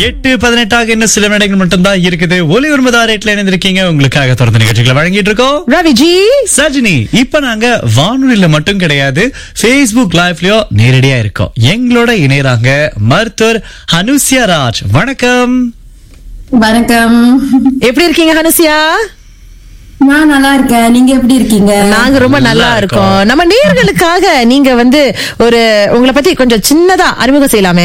எட்டு பதினெட்டாக இன்னும் சில நிமிடங்கள் மட்டும்தான் இருக்குது ஒலி ஒன்பதா ரேட்ல இணைந்திருக்கீங்க உங்களுக்காக தொடர்ந்து நிகழ்ச்சிகளை வழங்கிட்டு இருக்கோம் ரவிஜி சஜினி இப்ப நாங்க வானொலியில மட்டும் கிடையாது Facebook லைவ்லயோ நேரடியா இருக்கோம் எங்களோட இணையறாங்க மருத்துவர் அனுசியா ராஜ் வணக்கம் வணக்கம் எப்படி இருக்கீங்க ஹனுசியா நான் நல்லா இருக்கேன் நீங்க எப்படி இருக்கீங்க நாங்க ரொம்ப நல்லா நல்லா இருக்கோம். இருக்கோம் நம்ம நேயர்களுக்காக நீங்க வந்து ஒரு உங்களை பத்தி கொஞ்சம் சின்னதா அறிமுகம் செய்யலாமே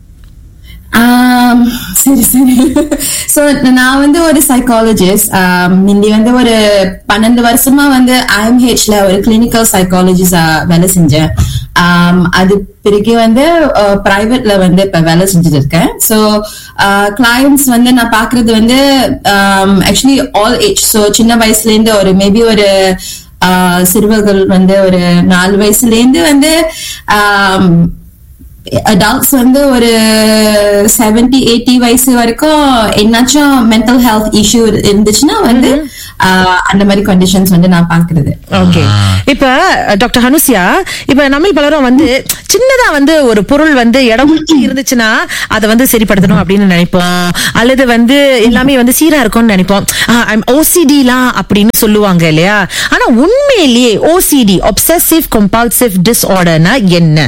ஆம், சரி சரி சோ நான் வந்து ஒரு சைக்காலஜிஸ்ட் முந்தி வந்து ஒரு பன்னெண்டு வருஷமா வந்து ஐஎம்ஹெச்ல ஒரு கிளினிக்கல் சைக்காலஜிஸ்ட் வேலை செஞ்சேன் ஆம், அது பிறகு வந்து பிரைவேட்ல வந்து இப்ப வேலை செஞ்சுட்டு இருக்கேன் ஸோ கிளையன்ஸ் வந்து நான் பாக்குறது வந்து ஆக்சுவலி ஆல் ஏஜ் ஸோ சின்ன வயசுல இருந்து ஒரு மேபி ஒரு ஆஹ், சிறுவர்கள் வந்து ஒரு நாலு வயசுல இருந்து வந்து ஆம், அடல்ட்ஸ் வந்து ஒரு செவன்டி எயிட்டி வயசு வரைக்கும் என்னாச்சும் மென்டல் ஹெல்த் இஷ்யூ இருந்துச்சுன்னா வந்து ஆஹ், அந்த மாதிரி கண்டிஷன்ஸ் வந்து நான் பாக்குறது ஓகே இப்ப டாக்டர் ஹனுசியா இப்ப நம்ம பலரும் வந்து சின்னதா வந்து ஒரு பொருள் வந்து இடம் கொடுத்து இருந்துச்சுன்னா அதை வந்து சரிப்படுத்தணும் அப்படின்னு நினைப்போம் அல்லது வந்து எல்லாமே வந்து சீரா இருக்கும்னு நினைப்போம் ஓசிடிலாம் அப்படின்னு சொல்லுவாங்க இல்லையா ஆனா உண்மையிலேயே ஓசிடி obsessive compulsive disorderனா என்ன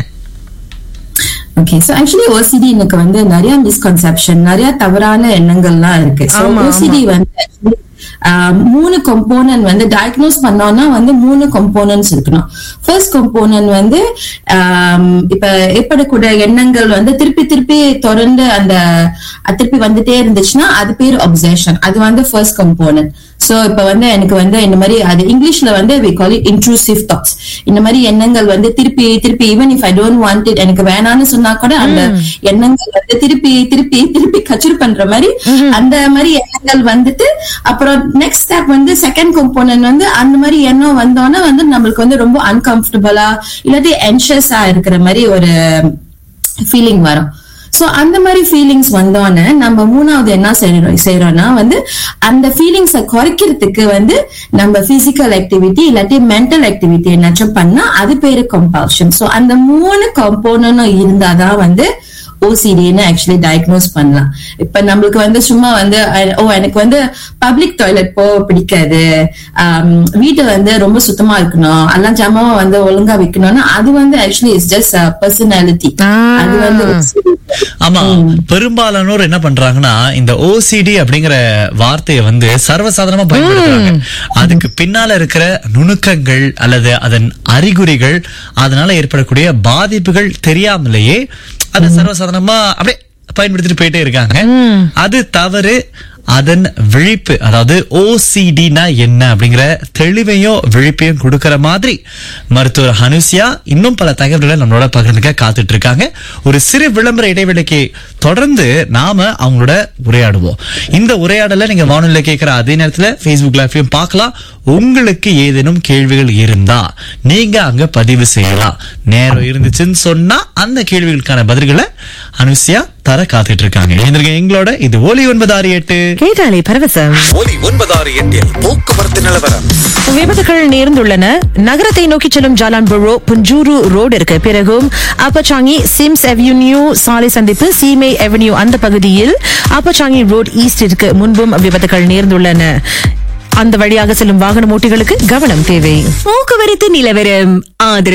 ஓகே சோ ஆக்சுவலி ஓசிடி எனக்கு வந்து நிறைய மிஸ்கன்செப்ஷன் நிறைய தவறான எண்ணங்கள்லாம் இருக்கு சோ ஆமா, ஓசிடி வந்து actually, ஆஹ், மூணு கம்போனன்ட் வந்து டயக்னோஸ் பண்ணோம்னா வந்து மூணு கம்போனன்ட்ஸ் இருக்கணும் ஃபர்ஸ்ட் கம்போனன்ட் வந்து ஆம், இப்ப ஏற்படக்கூடிய எண்ணங்கள் வந்து திருப்பி திருப்பி தொடர்ந்து அந்த அது திருப்பி வந்துட்டே இருந்துச்சுன்னா அது பேர் obsession அது வந்து ஃபர்ஸ்ட் கம்போனன்ட் சோ இப்ப வந்து எனக்கு வந்து இந்த மாதிரி அது இங்கிலீஷ்ல வந்து we call it intrusive thoughts இந்த மாதிரி எண்ணங்கள் வந்து திருப்பி திருப்பி even if I don't want it எனக்கு வேணாம்னு சொன்னா கூட அந்த எண்ணங்கள் வந்து திருப்பி திருப்பி திருப்பி கச்சர் பண்ற மாதிரி அந்த மாதிரி எண்ணங்கள் வந்துட்டு அப்புறம் நெக்ஸ்ட் ஸ்டெப் வந்து செகண்ட் கம்போனன்ட் வந்து அந்த மாதிரி எண்ணம் வந்தோன்னே வந்து நம்மளுக்கு வந்து ரொம்ப அன்கம்ஃபர்டபுளா இல்லாட்டி anxious-ஆ இருக்கிற மாதிரி ஒரு ஃபீலிங் வரும் சோ அந்த மாதிரி ஃபீலிங்ஸ் வந்தோன்னே நம்ம மூணாவது என்ன செய்யறோம் செய்யறோம்னா வந்து அந்த ஃபீலிங்ஸை குறைக்கிறதுக்கு வந்து நம்ம பிசிக்கல் ஆக்டிவிட்டி இல்லாட்டி மென்டல் ஆக்டிவிட்டி என்னாச்சும் பண்ணா அது பேரு கம்பல்ஷன் சோ அந்த மூணு கம்போனனும் இருந்தாதான் வந்து ஓசிடின்னு ஆக்சுவலி டயக்னோஸ் பண்ணலாம் இப்ப நம்மளுக்கு வந்து சும்மா வந்து அஹ், ஓ எனக்கு வந்து பப்ளிக் டாய்லெட் போக பிடிக்காது ஆம், வீட்டை வந்து ரொம்ப சுத்தமா இருக்கணும் எல்லாம் ஜாமாவை வந்து ஒழுங்கா வைக்கணும்னா அது வந்து ஆக்சுவலி இஸ் ஜஸ்ட் பர்சனாலிட்டி ஆ. அது வந்து OCD. ஆமா பெரும்பாலானோர் என்ன பண்றாங்கன்னா இந்த ஓசிடி அப்படிங்கிற வார்த்தையை வந்து சர்வசாதாரணமா பயன்படுத்துறாங்க அதுக்கு பின்னால இருக்கிற நுணுக்கங்கள் அல்லது அதன் அறிகுறிகள் அதனால ஏற்படக்கூடிய பாதிப்புகள் தெரியாமலேயே அதை சர்வசாதாரணமா அப்படியே பயன்படுத்திட்டு போயிட்டே இருக்காங்க அது தவறு அதன் விழிப்பு அதாவது ஓசிடினா என்ன அப்படிங்கிற தெளிவையும் விழிப்பையும் கொடுக்கிற மாதிரி மருத்துவர் ஹனுசியா இன்னும் பல தகவல்களை நம்மளோட பகிர்ந்துக்க காத்துட்டு இருக்காங்க ஒரு சிறு விளம்பர இடைவெளிக்கு தொடர்ந்து நாம அவங்களோட உரையாடுவோம் இந்த உரையாடலை நீங்க வானொலியில கேட்கிற அதே நேரத்துல Facebook லைவ்லயும் பார்க்கலாம் உங்களுக்கு ஏதேனும் கேள்விகள் இருந்தா நீங்க அங்க பதிவு செய்யலாம் நேரம் இருந்துச்சுன்னு சொன்னா அந்த கேள்விகளுக்கான பதில்களை அனுசியா தர காத்துட்டு இருக்காங்க இணைந்திருங்க எங்களோட இது ஒலி ஒன்பது ஆறு எட்டு கேட்டாலே பரவசம் ஒலி ஒன்பதாறு எட்டில் போக்குவரத்து நிலவரம் விபத்துகள் நேர்ந்துள்ளன நகரத்தை நோக்கி செல்லும் ஜாலான் புரோ புஞ்சூரு ரோடு இருக்கு பிறகும் அப்பச்சாங்கி சிம்ஸ் அவென்யூ சாலை சந்திப்பு சீமை அவென்யூ அந்த பகுதியில் அப்பச்சாங்கி ரோட் ஈஸ்ட் இருக்கு முன்பும் விபத்துகள் நேர்ந்துள்ளன அந்த வழியாக செல்லும் வாகன ஓட்டிகளுக்கு கவனம் தேவை போக்குவரத்து நிலவரம் ஆதரவு